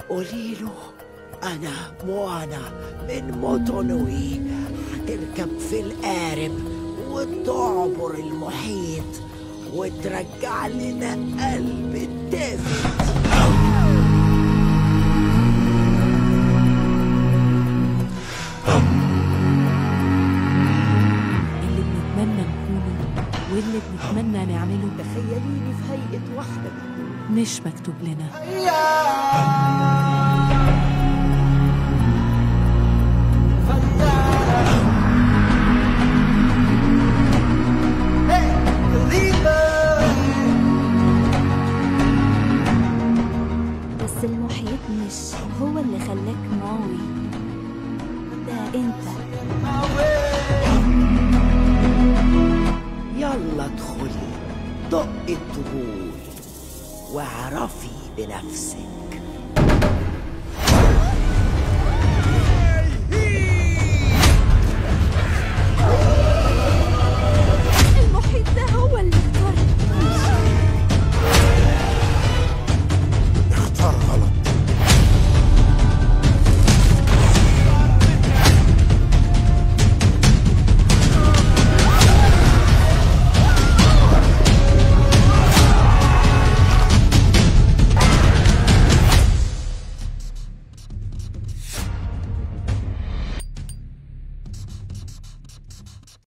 قولي له أنا موانا من موتونوي هتركب في القارب وتعبر المحيط وترجع لنا قلب الدافئ اللي بنتمنى نكونه واللي بنتمنى نعمله تخيليني في هيئة واحدة منهم مش مكتوب لنا بس المحيط مش هو اللي خلاك ماوي ده انت يلا ادخلي دقي الطبول واعرفي بنفسك